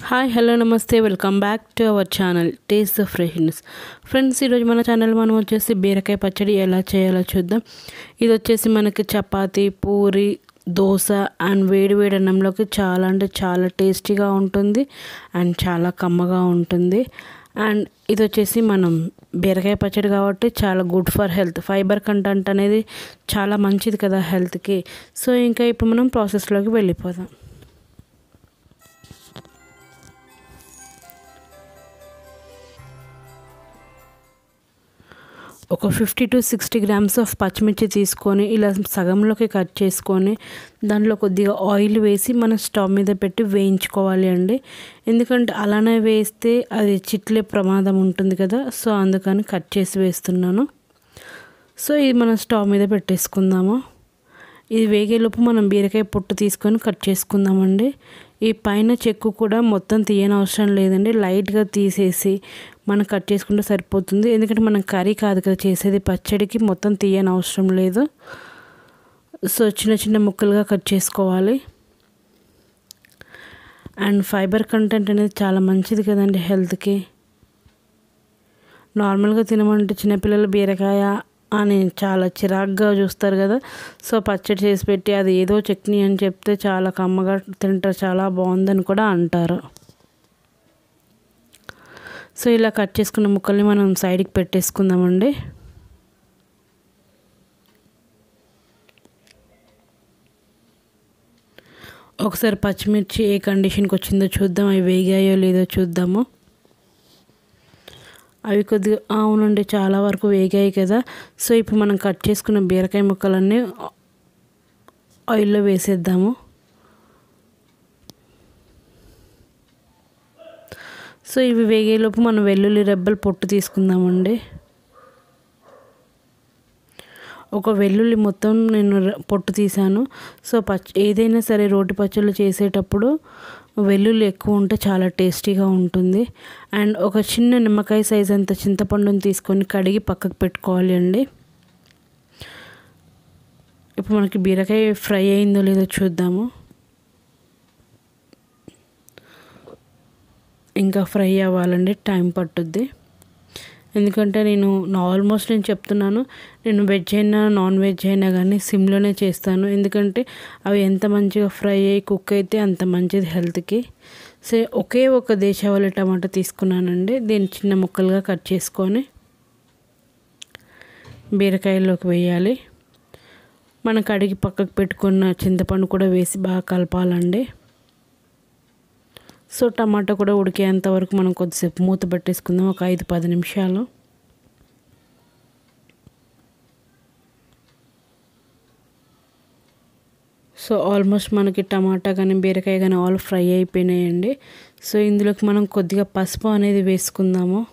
hi hello నమస్తే welcome back to our channel taste the freshness friends ఈరోజు మన channel మనం వచ్చేసి బీరకాయ పచ్చడి ఎలా చేయాలో చూద్దాం ఇది వచ్చేసి మనకి చపాతీ పూరి దోశ అండ్ వేడి వేడి అన్నంలోకి చాలా అంటే చాలా టేస్టీగా ఉంటుంది అండ్ చాలా కమ్మగా ఉంటుంది అండ్ ఇది వచ్చేసి మనం బీరకాయ పచ్చడి కాబట్టి చాలా good for health fibre content అనేది చాలా మంచిది కదా హెల్త్కి సో ఇంకా ఇప్పుడు మనం ప్రాసెస్లోకి వెళ్ళిపోదాం ఒక fifty to sixty grams of పచ్చిమిర్చి తీసుకొని ఇలా సగంలోకి కట్ చేసుకొని దాంట్లో కొద్దిగా ఆయిల్ వేసి మనం స్టవ్ మీద పెట్టి వేయించుకోవాలి అండి ఎందుకంటే అలానే వేస్తే అది చిట్లే ప్రమాదం ఉంటుంది కదా సో అందుకని కట్ చేసి వేస్తున్నాను సో ఇది మనం స్టవ్ మీద పెట్టేసుకుందాము ఇది వేగేలోపు మనం బీరకాయ పొట్టు తీసుకొని కట్ చేసుకుందామండి ఈ పైన చెక్కు కూడా మొత్తం తీయని అవసరం లేదండి లైట్గా తీసేసి మనం కట్ చేసుకుంటే సరిపోతుంది ఎందుకంటే మనం కర్రీ కాదు కదా చేసేది పచ్చడికి మొత్తం తీయని అవసరం లేదు సో చిన్న చిన్న ముక్కలుగా కట్ చేసుకోవాలి అండ్ ఫైబర్ కంటెంట్ అనేది చాలా మంచిది కదండి హెల్త్కి నార్మల్గా తినమంటే చిన్నపిల్లలు బీరకాయ అని చాలా చిరాగ్గా చూస్తారు కదా సో పచ్చడి చేసి పెట్టి అది ఏదో చట్నీ అని చెప్తే చాలా కమ్మగా తింటారు చాలా బాగుందని కూడా అంటారు సో ఇలా కట్ చేసుకున్న ముక్కల్ని మనం సైడ్కి పెట్టేసుకుందామండి ఒకసారి పచ్చిమిర్చి ఏ కండిషన్కి వచ్చిందో చూద్దాం అవి వేగాయో లేదో చూద్దాము అవి కొద్దిగా అవునండి చాలా వరకు వేగాయి కదా సో ఇప్పుడు మనం కట్ చేసుకున్న బీరకాయ ముక్కలన్నీ ఆయిల్లో వేసేద్దాము సో ఇవి వేగేలోపు మనం వెల్లుల్లి రెబ్బలు పొట్టు తీసుకుందామండి ఒక వెల్లుల్లి మొత్తం నేను పొట్టు తీసాను సో పచ్చ ఏదైనా సరే రోటి పచ్చళ్ళు చేసేటప్పుడు వెల్లుల్లి ఎక్కువ ఉంటే చాలా టేస్టీగా ఉంటుంది అండ్ ఒక చిన్న నిమ్మకాయ సైజ్ అంత చింతపండుని తీసుకొని కడిగి పక్కకు పెట్టుకోవాలి అండి ఇప్పుడు మనకి బీరకాయ ఫ్రై అయిందో లేదో చూద్దాము ఇంకా ఫ్రై అవ్వాలండి టైం పట్టుద్ది ఎందుకంటే నేను ఆల్మోస్ట్ నేను చెప్తున్నాను నేను వెజ్ అయినా నాన్ వెజ్ అయినా కానీ సిమ్లోనే చేస్తాను ఎందుకంటే అవి ఎంత మంచిగా ఫ్రై అయ్యి కుక్ అయితే అంత మంచిది హెల్త్కి సో ఒకే ఒక దేశవాళీ టమాటా తీసుకున్నానండి దీన్ని చిన్న ముక్కలుగా కట్ చేసుకొని బీరకాయలోకి వేయాలి మనం కడిగి పక్కకు పెట్టుకున్న చింతపండు కూడా వేసి బాగా కలపాలండి సో టమాటా కూడా ఉడికేంత వరకు మనం కొద్దిసేపు మూత పెట్టేసుకుందాం ఒక ఐదు పది నిమిషాలు సో ఆల్మోస్ట్ మనకి టమాటా కానీ బీరకాయ కానీ ఆల్ ఫ్రై అయిపోయినాయండి సో ఇందులోకి మనం కొద్దిగా పసుపు అనేది వేసుకుందాము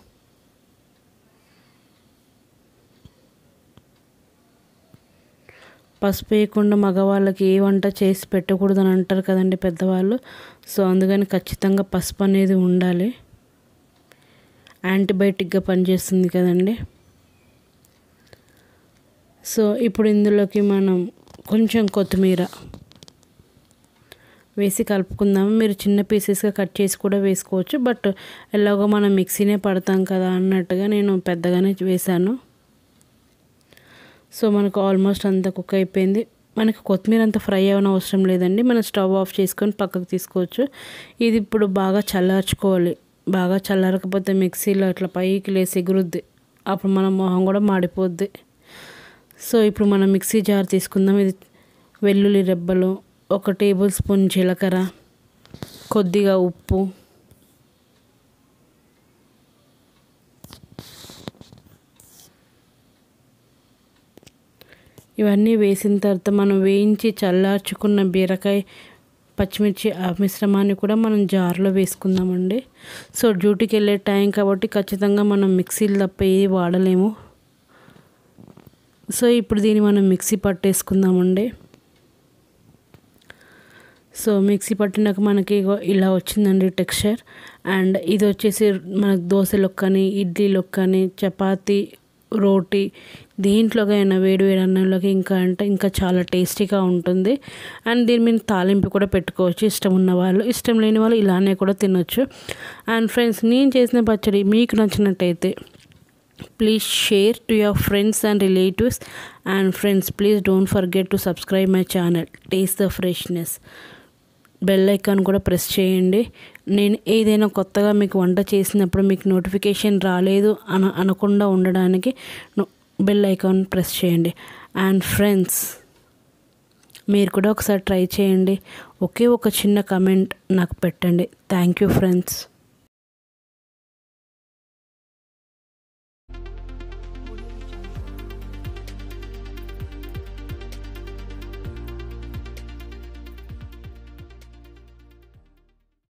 పసుపు వేయకుండా మగవాళ్ళకి ఏ వంట చేసి పెట్టకూడదు అని అంటారు కదండి పెద్దవాళ్ళు సో అందుకని ఖచ్చితంగా పసుపు అనేది ఉండాలి యాంటీబయాటిక్గా పనిచేస్తుంది కదండి సో ఇప్పుడు ఇందులోకి మనం కొంచెం కొత్తిమీర వేసి కలుపుకుందాము మీరు చిన్న పీసెస్గా కట్ చేసి కూడా వేసుకోవచ్చు బట్ ఎలాగో మనం మిక్సీనే పడతాం కదా అన్నట్టుగా నేను పెద్దగానే వేశాను సో మనకు ఆల్మోస్ట్ అంతా కుక్ అయిపోయింది మనకి కొత్తిమీర అంత ఫ్రై అవ్వన అవసరం లేదండి మనం స్టవ్ ఆఫ్ చేసుకొని పక్కకు తీసుకోవచ్చు ఇది ఇప్పుడు బాగా చల్లార్చుకోవాలి బాగా చల్లారకపోతే మిక్సీలో అట్లా పైకి లేసి ఎగురుద్ది అప్పుడు మన మొహం కూడా మాడిపోద్ది సో ఇప్పుడు మనం మిక్సీ జార్ తీసుకుందాం ఇది వెల్లుల్లి రెబ్బలు ఒక టేబుల్ స్పూన్ జీలకర్ర కొద్దిగా ఉప్పు ఇవన్నీ వేసిన తర్వాత మనం వేయించి చల్లార్చుకున్న బీరకాయ పచ్చిమిర్చి ఆ మిశ్రమాన్ని కూడా మనం జార్లో వేసుకుందామండి సో డ్యూటీకి వెళ్ళే టైం కాబట్టి ఖచ్చితంగా మనం మిక్సీలు తప్ప ఏది వాడలేము సో ఇప్పుడు దీన్ని మనం మిక్సీ పట్టేసుకుందామండి సో మిక్సీ పట్టినాక మనకి ఇలా వచ్చిందండి టెక్స్చర్ అండ్ ఇది వచ్చేసి మనకు దోశలకు కానీ ఇడ్లీలకు కానీ చపాతీ రోటీ దేంట్లోకైనా వేడి వేడి అన్నంలోకి ఇంకా అంటే ఇంకా చాలా టేస్టీగా ఉంటుంది అండ్ దీని మీద తాలింపు కూడా పెట్టుకోవచ్చు ఇష్టం ఉన్న వాళ్ళు ఇష్టం లేని వాళ్ళు ఇలానే కూడా తినొచ్చు అండ్ ఫ్రెండ్స్ నేను చేసిన పచ్చడి మీకు నచ్చినట్టయితే please share to your friends and relatives and friends please don't forget to subscribe my channel taste the freshness bell icon కూడా ప్రెస్ చేయండి నేను ఏదైనా కొత్తగా మీకు వంట చేసినప్పుడు మీకు నోటిఫికేషన్ రాలేదు అన అనకుండా ఉండడానికి బెల్ ఐకాన్ ప్రెస్ చేయండి అండ్ ఫ్రెండ్స్ మీరు కూడా ఒకసారి ట్రై చేయండి ఒకే ఒక చిన్న కమెంట్ నాకు పెట్టండి థ్యాంక్ యూ ఫ్రెండ్స్